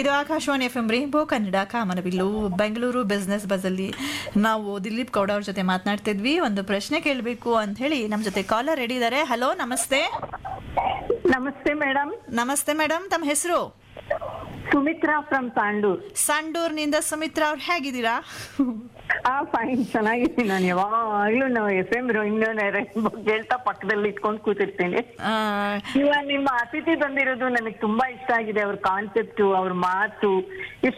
ಇದು Akashvani F M rainbow Kannada Kamanabillu Bengaluru business ಬಸ್ಸಲ್ಲಿ ನಾವು ದಿಲೀಪ್ ಗೌಡ ಅವ್ರ ಜೊತೆ ಮಾತನಾಡ್ತಿದ್ವಿ ಒಂದು ಪ್ರಶ್ನೆ ಕೇಳಬೇಕು ಅಂತ ಹೇಳಿ ನಮ್ಮ ಜೊತೆ ಕಾಲರ್ ರೆಡಿ ಇದ್ದಾರೆ ಹಲೋ ನಮಸ್ತೆ ನಮಸ್ತೆ ಮೇಡಮ್ ನಮಸ್ತೆ ಮೇಡಮ್ ತಮ್ಮ ಹೆಸರು ಸುಮಿತ್ರಾ ಫ್ರಮ್ ತಾಂಡೂರ್ ಸಂಡೂರ್ನಿಂದ ಸುಮಿತ್ರಾ ಅವ್ರು ಹೇಗಿದ್ದೀರಾ ಆ ಫೈನ್ ಚೆನ್ನಾಗಿದ್ದೀನಿ ನಾನು ಯಾವಾಗ್ಲೂ ನಾವು ಎಫ್ ಎಂ ಇನ್ನೂ ಕೇಳ್ತಾ ಪಕ್ಕದಲ್ಲಿ ಇಟ್ಕೊಂಡು ಕೂತಿರ್ತೀನಿ ಆ, ಇವಾಗ ನಿಮ್ಮ ಅತಿಥಿ ಬಂದಿರೋದು ನನಗೆ ತುಂಬಾ ಇಷ್ಟ ಆಗಿದೆ ಅವ್ರ ಕಾನ್ಸೆಪ್ಟ್ ಅವ್ರ ಮಾತು ಎಷ್ಟು